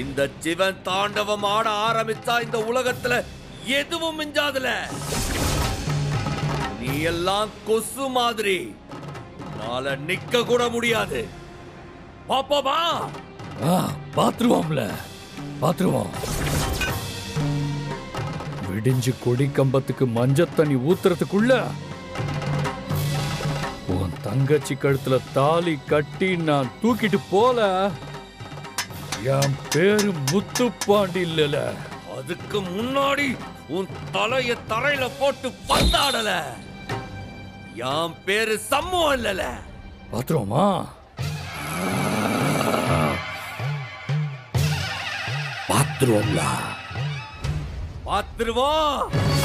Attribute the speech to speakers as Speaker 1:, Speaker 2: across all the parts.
Speaker 1: இந்த சிவன் தாண்டவம் ஆட ஆரம்பிச்சா இந்த உலகத்துல எதுவும் மிஞ்சாதுல நீ எல்லாம் கொசு மாதிரி நாள நிக்க கூட முடியாது பாப்போமா
Speaker 2: ஆ பாத்துருவோம்ல பாத்துருவோம் விடிஞ்சு கொடி கம்பத்துக்கு மஞ்சள் தண்ணி ஊத்துறதுக்குள்ள உன் தங்கச்சி கழுத்துல தாலி கட்டி நான் தூக்கிட்டு போல என் பேரு முத்துப்பாண்டி இல்லல
Speaker 1: அதுக்கு முன்னாடி உன் தலைய தரையில போட்டு பந்தாடல என் பேரு சம்முவம் இல்லல
Speaker 2: பாத்துருவோமா பாத்துருவோம்ல
Speaker 1: பாத்துருவோம்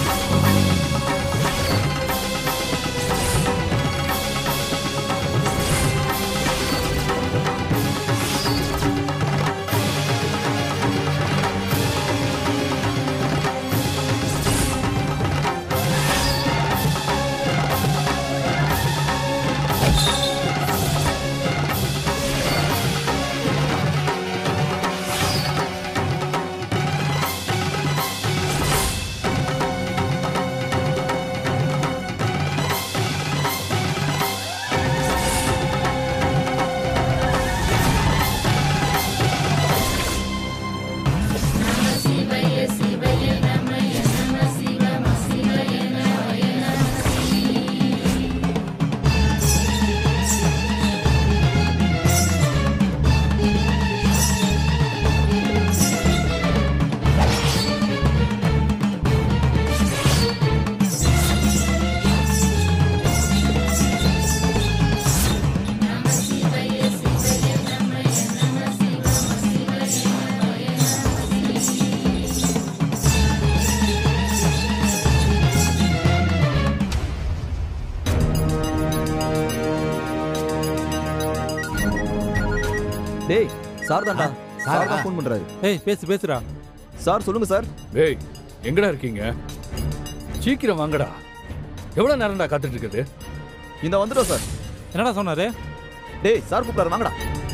Speaker 3: டேய் சார் தான்டா சார் தான் ஃபோன் பண்றாரு
Speaker 4: ஏய் பேசு பேசுடா
Speaker 3: சார் சொல்லுங்க சார்
Speaker 2: டேய் எங்கடா இருக்கீங்க சீக்கிரம் வாங்கடா எவ்வளவு நேரம்டா காத்துட்டு இருக்குது
Speaker 3: இந்த வந்துட்டோம் சார்
Speaker 4: என்னடா சொன்னாரு
Speaker 3: டேய் சார் கூப்பிடாரு வாங்கடா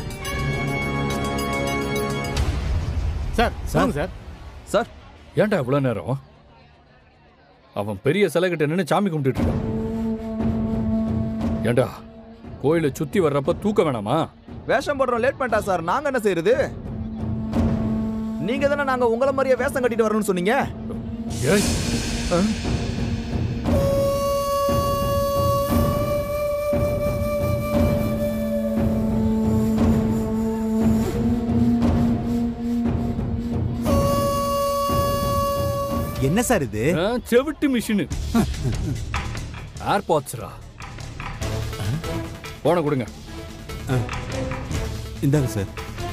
Speaker 4: சார் சொல்லுங்க சார்
Speaker 3: சார்
Speaker 2: ஏன்டா இவ்வளவு நேரம் அவன் பெரிய சிலை கிட்ட நின்று சாமி கும்பிட்டுட்டு இருக்கான் ஏன்டா கோயிலை சுத்தி வர்றப்ப தூக்க வேணாமா
Speaker 3: வேஷம் போடுறோம் லேட் பண்ணிட்டா சார் நாங்க என்ன செய்யறது நீங்க தானே நாங்க உங்கள மாதிரியே வேஷம் கட்டிட்டு வரணும்னு சொன்னீங்க
Speaker 2: ஏய்
Speaker 5: என்ன சார் இது
Speaker 2: ஆ, செவிட்டு மிஷினு ஏர்பாட்ஸ்ரா போன கொடுங்க
Speaker 5: இந்தாங்க சார்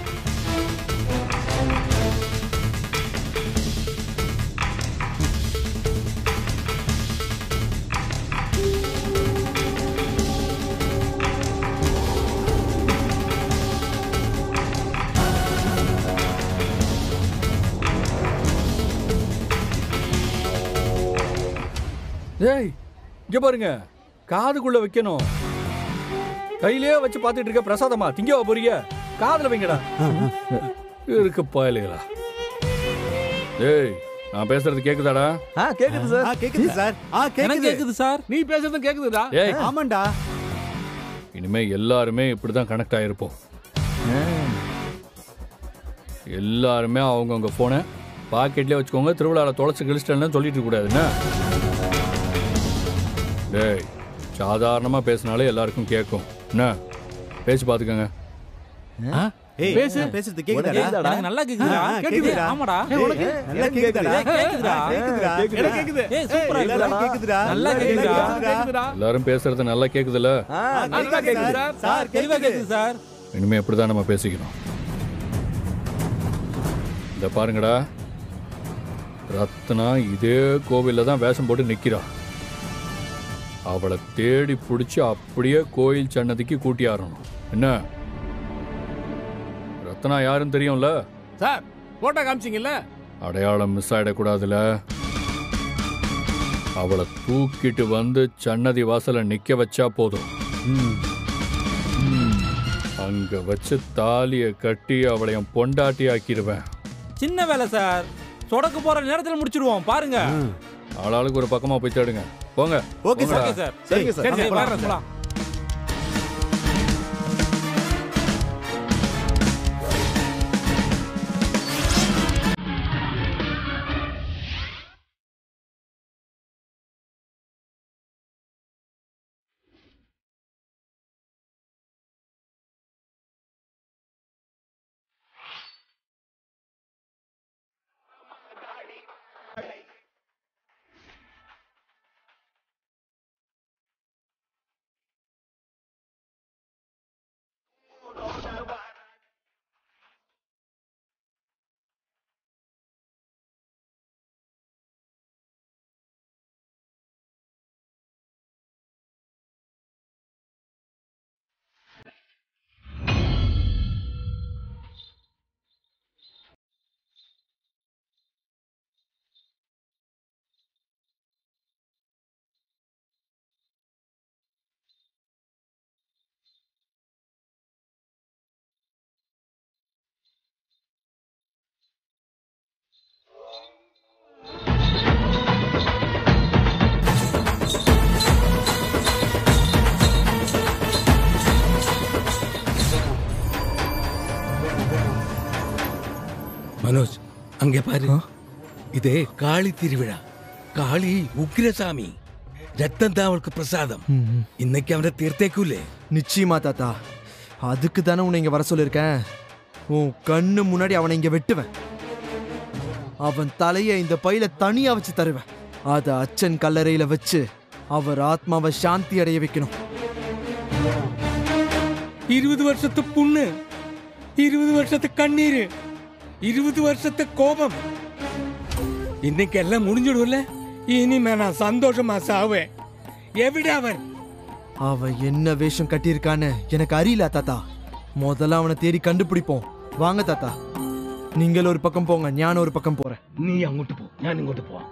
Speaker 2: ஏய் இங்க பாருங்க காதுக்குள்ள வைக்கணும் கையிலே வச்சு பார்த்துட்டு இருக்க பிரசாதமா திங்கவா போறீங்க காதுல வைங்கடா இருக்கு பயலுகளா ஏய் நான் பேசுறது கேக்குதாடா
Speaker 3: ஆ கேக்குது
Speaker 5: ஆ
Speaker 3: சார்
Speaker 5: கேக்குது சார் ஆ
Speaker 4: எனக்கு
Speaker 5: கேக்குது
Speaker 4: கேக்குது சார்
Speaker 6: நீ பேசுறதும் கேக்குதுடா
Speaker 2: ஏய்
Speaker 5: ஆமாண்டா
Speaker 2: இனிமே எல்லாருமே இப்படிதான் கனெக்ட் ஆயிருப்போம் எல்லாருமே அவங்கவுங்க போனை பாக்கெட்லயே வச்சுக்கோங்க திருவிழாவில் தொலைச்சு கிழிச்சிட்டேன்னு சொல்லிட்டு இருக்க கூடாதுன்னா டேய் சாதாரணமா பேசினாலே எல்லாருக்கும் கேட்கும் என்ன பேசி பார்த்துக்கோங்க
Speaker 5: ஏய்
Speaker 6: பேசு.
Speaker 5: நான் பேசுறது
Speaker 3: உனக்கு
Speaker 5: கேக்குதாடா
Speaker 3: கேக்குதாடா?
Speaker 4: எனக்கு நல்லா கேக்குதுடா
Speaker 5: ஆ, ஆ,
Speaker 4: கேக்குது
Speaker 5: கேக்குதுடா.
Speaker 4: ஆமாடா
Speaker 5: உனக்கு நல்லா கேக்குதாடா
Speaker 4: ஏய், கேக்குதுடா.
Speaker 5: கேக்குதுடா
Speaker 3: கேக்குதுடா.
Speaker 5: கேக்குது
Speaker 4: ஏய் சூப்பரா இருக்குடா
Speaker 5: எல்லாரும் கேக்குதுடா
Speaker 4: நல்லா கேக்குதுடா.
Speaker 6: கேக்குதுடா
Speaker 2: எல்லாரும் பேசுறது நல்லா கேக்குதுல்ல
Speaker 3: ஆ,
Speaker 6: நல்லா கேக்குது
Speaker 5: சார்
Speaker 6: சார்.
Speaker 5: சார்
Speaker 4: தெளிவா
Speaker 5: கேக்குது
Speaker 4: கேக்குது சார்
Speaker 2: இனிமே இப்படிதான் நம்ம பேசிக்கணும் இந்த பாருங்கடா ரத்னா இதே கோவில்ல தான் வேஷம் போட்டு நிக்கிறா அவளை தேடி பிடிச்சி அப்படியே கோயில் சன்னதிக்கு கூட்டியாரணும் என்ன ரத்னா யாருன்னு தெரியும்ல
Speaker 6: சார் போட்டோ காமிச்சிங்கல்ல
Speaker 2: அடையாளம் மிஸ் ஆயிடக்கூடாதுல அவளை தூக்கிட்டு வந்து சன்னதி வாசல்ல நிக்க வச்சா போதும் ம். அங்க வச்சு தாலிய கட்டி அவளை என் பொண்டாட்டி ஆக்கிடுவேன்
Speaker 4: சின்ன வேலை சார் சொடக்கு போற நேரத்துல முடிச்சிடுவோம் பாருங்க
Speaker 2: ஆளாளுக்கு ஒரு பக்கமா போய் தேடுங்க போங்க
Speaker 5: ஓகே சார்
Speaker 4: ஓகே சார்
Speaker 5: சரிங்க சார்
Speaker 4: சரி சரி
Speaker 5: போலாம்.
Speaker 4: வர்றேன் போலாம்.
Speaker 1: மனோஜ் அங்கே பாரு இது காளி திருவிழா காளி உக்கிரசாமி ரத்தம் தான் அவளுக்கு பிரசாதம் இன்னைக்கு அவனை தீர்த்தேக்குள்ளே
Speaker 7: நிச்சயமா தாத்தா அதுக்கு தானே உன்னை இங்க வர சொல்லியிருக்கேன் உன் கண்ணு முன்னாடி அவனை இங்க வெட்டுவேன் அவன் தலைய இந்த பையில தனியா வச்சு தருவேன் அத அச்சன் கல்லறையில வச்சு அவர் ஆத்மாவை சாந்தி அடைய வைக்கணும்
Speaker 8: இருபது வருஷத்து புண்ணு இருபது வருஷத்து கண்ணீர் இருபது வருஷத்து கோபம் இன்னைக்கு எல்லாம் முடிஞ்சிடும்ல இனிமே நான் சந்தோஷமா சாவேன் எவிட அவன்
Speaker 7: அவன் என்ன வேஷம் கட்டியிருக்கான்னு எனக்கு அறியல தாத்தா முதல்ல அவனை தேடி கண்டுபிடிப்போம் வாங்க தாத்தா நீங்கள் ஒரு பக்கம் போங்க ஞான ஒரு பக்கம் போறேன்
Speaker 1: நீ അങ്ങോട്ട് പോ ഞാൻ ഇങ്ങോട്ട് പോവാം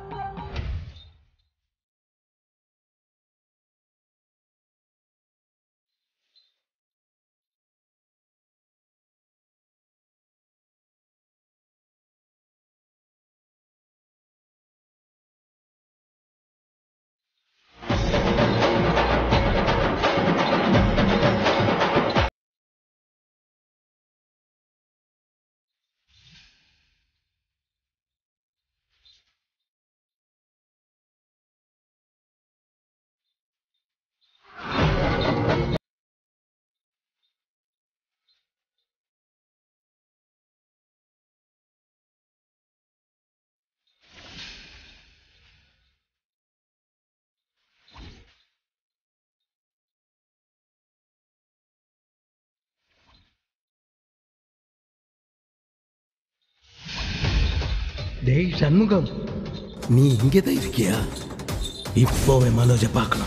Speaker 1: டேய் சண்முகம் நீ இங்கே தான் இருக்கியா இப்போவே மனோஜை பார்க்கணும்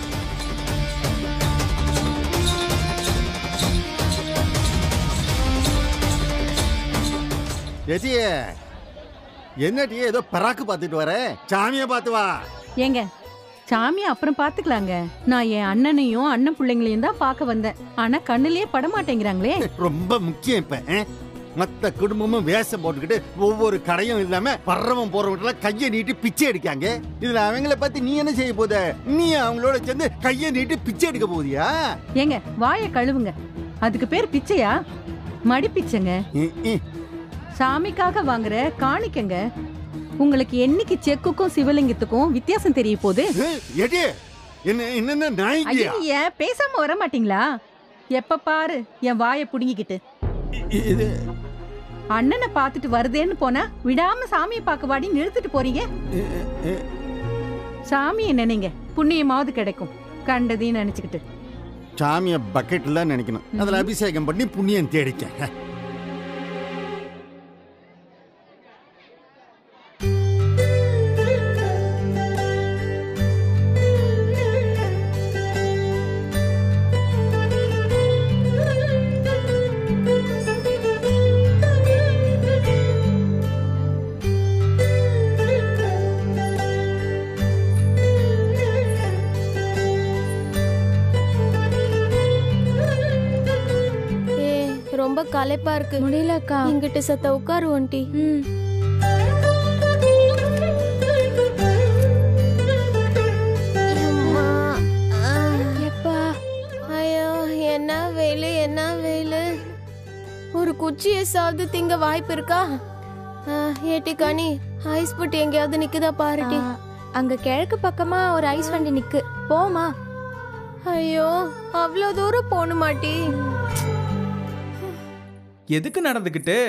Speaker 5: ஏச்சி என்னடி ஏதோ பராக்கு பார்த்துட்டு வர சாமியை பார்த்து வா
Speaker 9: ஏங்க சாமி அப்புறம் பாத்துக்கலாங்க நான் என் அண்ணனையும் அண்ணன் பிள்ளைங்களையும் தான் பார்க்க வந்தேன் ஆனா கண்ணுலயே பட மாட்டேங்கிறாங்களே
Speaker 5: ரொம்ப முக்கியம் இப்ப ஆ? மத்த குடும்பமும் வேஷம் போட்டுக்கிட்டு ஒவ்வொரு கடையும் இல்லாம வர்றவன் போறவங்க கையை நீட்டி பிச்சை எடுக்காங்க இதுல அவங்கள பத்தி நீ என்ன செய்ய போத நீ அவங்களோட சேர்ந்து கையை நீட்டி பிச்சை எடுக்க போதியா
Speaker 9: ஏங்க வாயை கழுவுங்க அதுக்கு பேர் பிச்சையா மடி பிச்சைங்க
Speaker 5: இ- இ-
Speaker 9: சாமிக்காக வாங்குற காணிக்கங்க உங்களுக்கு என்னைக்கு செக்குக்கும் சிவலிங்கத்துக்கும் வித்தியாசம் தெரிய போகுது
Speaker 5: ஏ, ஏடி என்ன என்னென்ன நாய்க்கியா
Speaker 9: ஐயா பேசாம வர மாட்டீங்களா எப்ப பாரு என் வாயை புடுங்கிக்கிட்டு
Speaker 5: இது
Speaker 9: அண்ணனை பார்த்துட்டு வருதேன்னு போனா விடாம சாமியை பார்க்க வாடி நிறுத்திட்டு போறீங்க சாமியை நினைங்க புண்ணியமாவது கிடைக்கும் கண்டதையும் நினைச்சுக்கிட்டு
Speaker 5: சாமிய பக்கெட்ல நினைக்கணும் அதுல அபிஷேகம் பண்ணி புண்ணியம் தேடிக்க
Speaker 10: களைப்பா இருக்கு முடியலக்கா இங்கிட்டு சத்த உட்காரு ஒன்டி எப்பா ஐயோ என்ன வெயிலு என்ன வெயிலு ஒரு குச்சியை சாப்பிட்டு திங்க வாய்ப்பு இருக்கா ஆ, ஏட்டி கனி ஐஸ் புட்டி எங்கேயாவது நிக்குதா பாருட்டி அங்க கிழக்கு பக்கமா ஒரு ஐஸ் வண்டி நிக்கு போமா ஐயோ அவ்வளோ தூரம் போகணுமாட்டி
Speaker 11: எதுக்கு நடந்துக்கிட்டு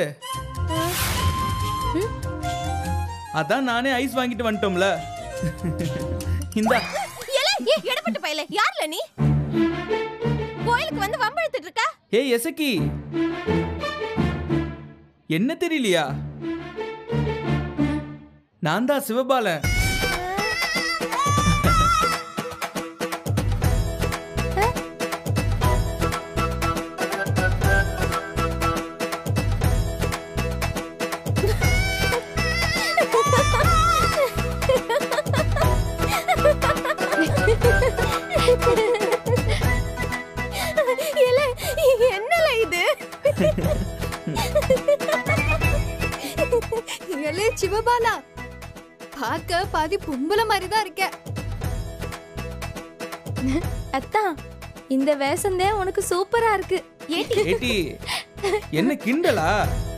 Speaker 11: அதான் நானே ஐஸ் வாங்கிட்டு வந்துட்டோம்ல இந்தா
Speaker 10: இடப்பட்ட பையல யார்ல நீ கோயிலுக்கு வந்து வம்பழுத்துட்டு இருக்க
Speaker 11: ஏய் எசக்கி என்ன தெரியலையா நான் தான் சிவபாலன்
Speaker 10: இல்ல என்னல இது
Speaker 12: ஏலே சிவபாலா பார்க்க பாதி பொம்பளை மாதிரி தான் இருக்க
Speaker 10: அத்தா இந்த வேஷந்தே உனக்கு சூப்பரா இருக்கு ஏட்டி
Speaker 11: ஏட்டி என்ன கிண்டலா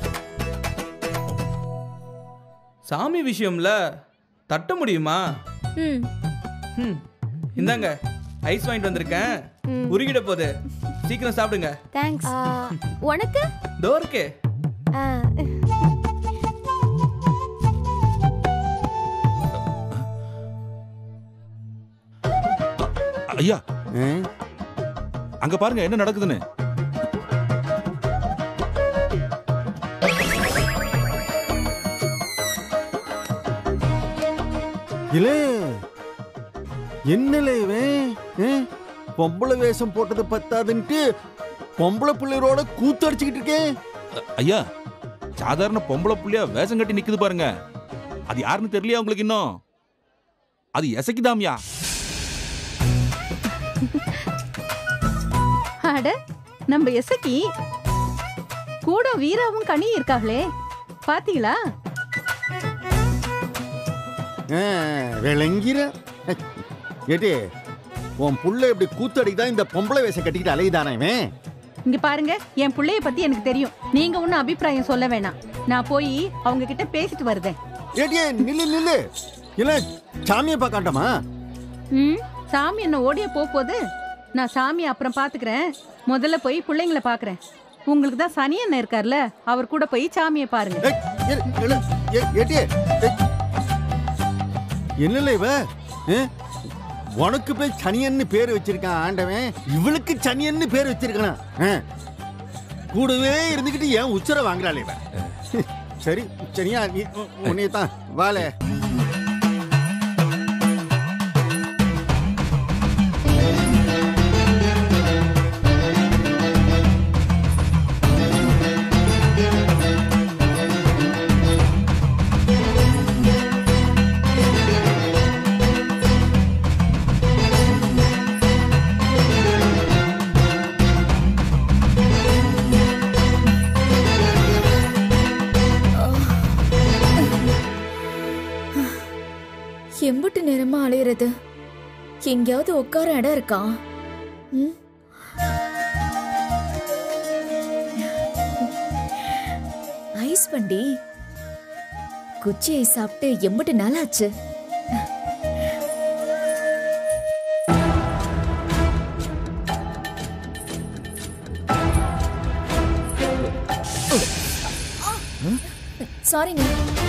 Speaker 11: சாமி விஷயம்ல தட்ட முடியுமா
Speaker 10: ம்
Speaker 11: ம், இந்தாங்க ஐஸ் வாங்கிட்டு வந்திருக்கேன் உருகிட போகுது சீக்கிரம் சாப்பிடுங்க
Speaker 10: தேங்க்ஸ் உனக்கு
Speaker 11: தோ இருக்கே
Speaker 10: ஆ,
Speaker 13: ஐயா அங்க பாருங்க என்ன நடக்குதுன்னு
Speaker 5: இல்ல என்னல இவன் ஆ? பொம்பளை வேஷம் போட்டது பத்தாதுன்ட்டு பொம்பளை பிள்ளையரோட கூத்தடிச்சுக்கிட்டு இருக்கேன்
Speaker 13: ஐயா சாதாரண பொம்பளை புள்ளையா வேஷம் கட்டி நிக்குது பாருங்க அது யாருன்னு தெரியலையா உங்களுக்கு இன்னும் அது எசக்கிதாமியா
Speaker 9: அட நம்ம எசக்கி கூட வீராவும் கனி இருக்காங்களே பாத்தீங்களா
Speaker 5: ஆ, விளங்கிற ஏடி உன் புள்ள இப்படி கூத்தடிதான் இந்த பொம்பளை வேஷம் கட்டிக்கிட்டு அலையுதானே இவன்
Speaker 9: இங்க பாருங்க என் புள்ளைய பத்தி எனக்கு தெரியும் நீங்க ஒன்னும் அபிப்பிராயம் சொல்ல வேணாம் நான் போய் அவங்க கிட்ட பேசிட்டு வருதேன்
Speaker 5: ஏடியே நில்லு நில்லு இல்ல சாமியை பார்க்காண்டமா
Speaker 9: ம் சாமி என்ன ஓடிய போகுது நான் சாமி அப்புறம் பாத்துக்கிறேன் முதல்ல போய் பிள்ளைங்களை பாக்குறேன் உங்களுக்கு தான் சனி அண்ணன் இருக்கார்ல அவர் கூட போய் சாமியை பாருங்க
Speaker 5: ஏட்டியே என்னல இவ ஆ? உனக்கு போய் சனியன்னு பேர் வச்சிருக்கான் ஆண்டவன் இவளுக்கு சனியன்னு பேர் வச்சிருக்கான் ஆ. கூடவே இருந்துகிட்டு ஏன் உச்சர வாங்குறாள் இவ சரி சரியா நீ உன்னைய தான் வாலே
Speaker 10: எம்புட்டு நேரமா அலையிறது எங்கேயாவது உட்கார இடம் இருக்கா ம்? ஐஸ் வண்டி குச்சியை சாப்பிட்டு எம்புட்டு நாள் ஆச்சு சாரிங்க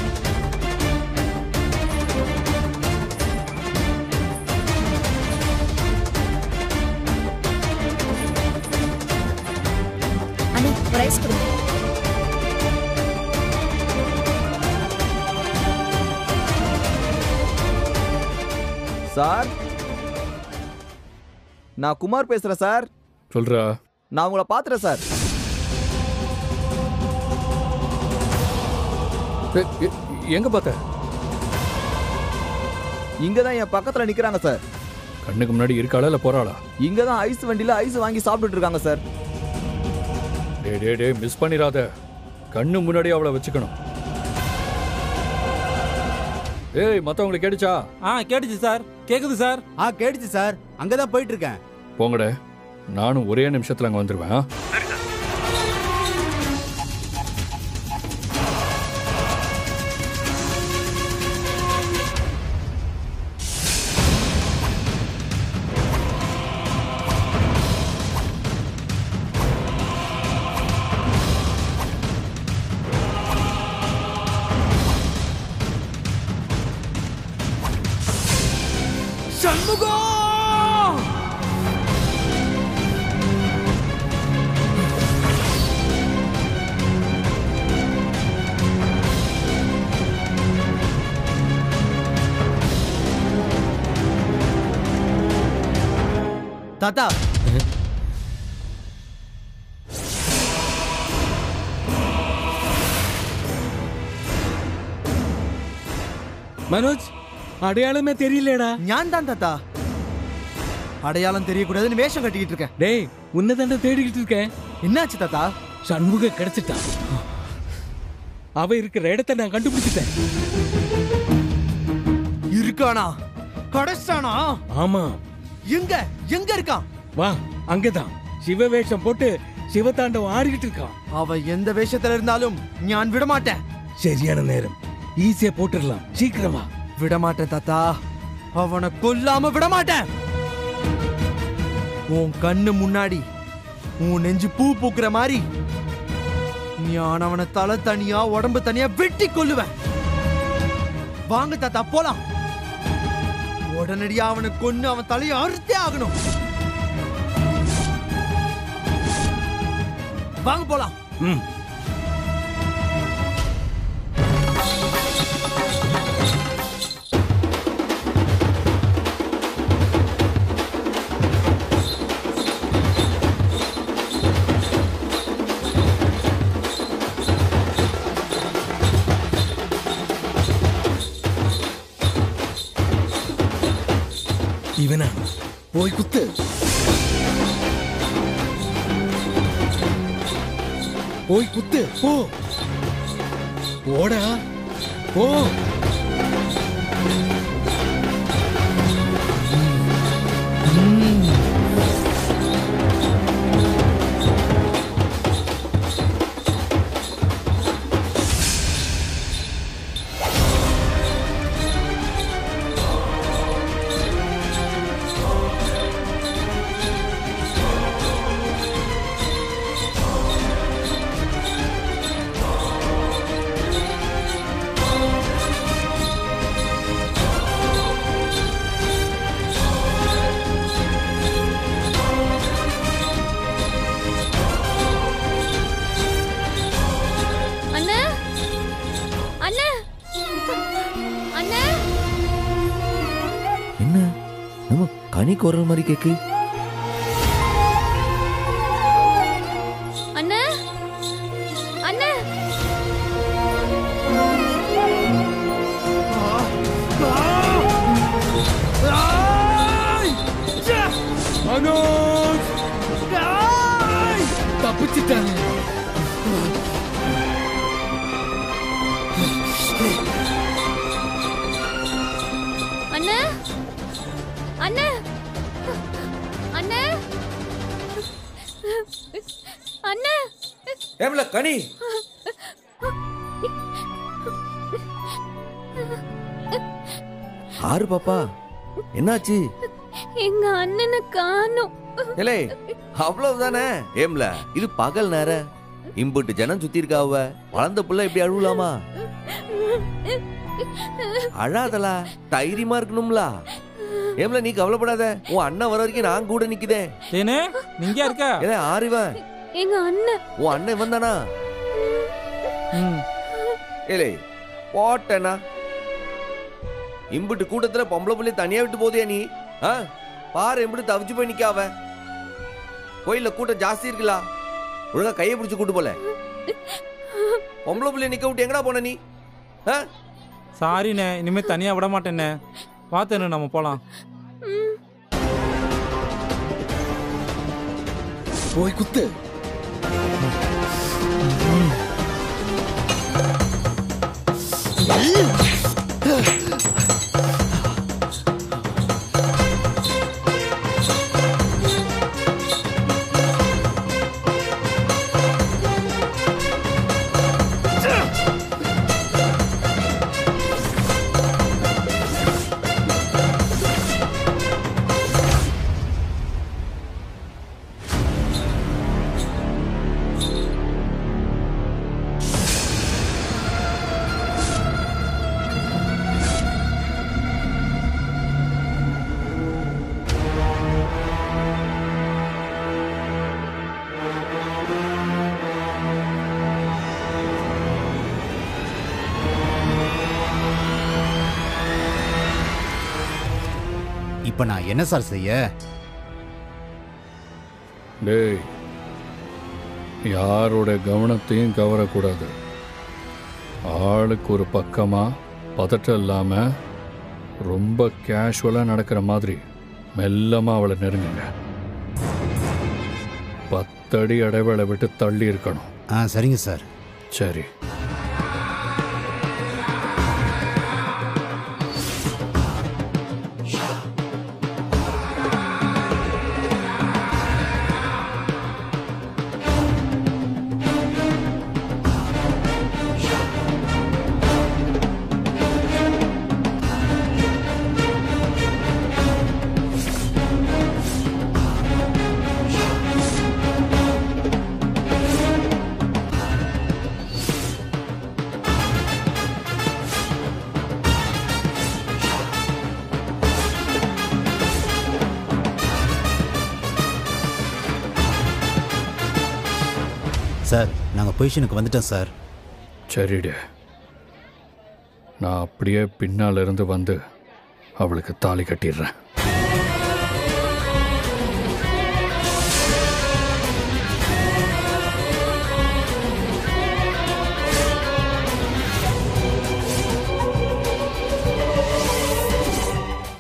Speaker 10: அண்ணா ஒரு ஐஸ் கொடுங்க
Speaker 3: சார் நான் குமார் பேசுறேன் சார்
Speaker 2: சொல்றா
Speaker 3: நான் உங்களை பார்த்துறேன் சார்
Speaker 2: எ- எ- எங்க பார்த்த
Speaker 3: இங்க தான் என் பக்கத்துல நிக்கிறாங்க சார்
Speaker 2: கண்ணுக்கு முன்னாடி இருக்காளா இல்ல போறாளா
Speaker 3: இங்க தான் ஐஸ் வண்டியில ஐஸ் வாங்கி சாப்பிட்டுட்டு இருக்காங்க சார்
Speaker 2: டே டே டே மிஸ் பண்ணிராத கண்ணு முன்னாடி அவளை வச்சுக்கணும் ஏய் மத்தவங்களுக்கு கேட்டுச்சா
Speaker 4: ஆ கேட்டுச்சு சார் கேக்குது சார்
Speaker 14: ஆ கேட்டுச்சு சார் அங்கதான் போயிட்டு இருக்கேன்
Speaker 2: போங்கடே நானும் ஒரே நிமிஷத்துல அங்க வந்துருவேன் ஆ?
Speaker 7: சண்முகம் தாத்தா
Speaker 8: மனோஜ் அடையாளமே தெரியலடா
Speaker 7: ஞான் தான் தாத்தா அடையாளம் தெரியக்கூடாதுன்னு வேஷம் கட்டிக்கிட்டு இருக்கேன்
Speaker 8: டேய் உன்னை தாண்டா தேடிக்கிட்டு இருக்கேன்
Speaker 7: என்னாச்சு தாத்தா
Speaker 8: சண்முக கிடைச்சிட்டான் அவ இருக்கிற இடத்தை நான் கண்டுபிடிச்சிட்டேன்
Speaker 7: இருக்கானா கடைசானா
Speaker 8: ஆமா
Speaker 7: எங்க எங்க இருக்கான்
Speaker 8: வா அங்கதான் சிவ வேஷம் போட்டு சிவதாண்டவம் ஆடிக்கிட்டு இருக்கான்
Speaker 7: அவ எந்த வேஷத்துல இருந்தாலும் ஞான் விட மாட்டேன்
Speaker 8: சரியான நேரம் ஈஸியா போட்டுடலாம் சீக்கிரம் வா
Speaker 7: விட மாட்டேன் தாத்தா அவனை கொல்லாம விட மாட்டேன் உன் கண்ணு முன்னாடி உன் நெஞ்சு பூ பூக்குற மாதிரி ஞான் அவனை தலை தனியா உடம்பு தனியா வெட்டி கொல்லுவேன் வாங்க தாத்தா போலாம் உடனடியா அவனை கொன்னு அவன் தலையை அறுத்தே ஆகணும் வாங்க போலாம்
Speaker 8: ம் இவனா போய் குத்து போய் குத்து போ போடா போ
Speaker 10: அண்ணா அண்ணா அண்ணா
Speaker 3: என்ன நம்ம கனி குரல் மாதிரி கேக்கு
Speaker 10: அண்ணா அண்ணா
Speaker 8: மனோஜ் தப்பிச்சிட்டாங்க
Speaker 10: அண்ணா அண்ணா அண்ணா அண்ணா
Speaker 3: ஏம்ல கனி ஆறு பாப்பா என்னாச்சு
Speaker 10: எங்க அண்ணனை காணோம்
Speaker 3: ஏலே அவ்வளவுதானே ஏம்ல இது பகல் நேரம் இம்புட்டு ஜனம் சுத்தி இருக்காவ வளர்ந்த புள்ள இப்படி அழுவலாமா அழாதலா தைரியமா இருக்கணும்ல ஏம்ல நீ கவலைப்படாத உன் அண்ணன் வர வரைக்கும் நான் கூட நிக்குதே
Speaker 4: ஏனே நீங்க இருக்க
Speaker 3: ஏலே ஆறிவன்
Speaker 10: எங்க அண்ணன்
Speaker 3: உன் அண்ணன் வந்தானா ஏலே போட்டேனா இம்புட்டு கூட்டத்துல பொம்பளை புள்ளி தனியா விட்டு போதியா நீ ஆ பாரு எப்படி தவிச்சு போய் நிக்காவ கோயில்ல கூட்டம் ஜாஸ்தி இருக்குல்ல ஒழுங்கா கையை பிடிச்சு கூட்டு போல பொம்பளை புள்ளைய நிக்க விட்டு எங்கடா போன நீ ஆ
Speaker 4: சாரிண்ணே இனிமே தனியா விட மாட்டேண்ணே பார்த்தேன்னு நம்ம போலாம்
Speaker 8: போய் குத்து
Speaker 14: இப்போ நான் என்ன சார் செய்ய
Speaker 2: டேய் யாரோட கவனத்தையும் கவரக்கூடாது ஆளுக்கு ஒரு பக்கமா பதட்டம் இல்லாம ரொம்ப கேஷுவலா நடக்கிற மாதிரி மெல்லமா அவளை நெருங்குங்க பத்தடி இடைவேளை விட்டு தள்ளி இருக்கணும்
Speaker 14: ஆ சரிங்க சார்
Speaker 2: சரி
Speaker 14: சார் நாங்கள் பொசிஷனுக்கு வந்துட்டோம் சார்
Speaker 2: சரிடே நான் அப்படியே பின்னால இருந்து வந்து அவளுக்கு தாலி கட்டிடுறேன்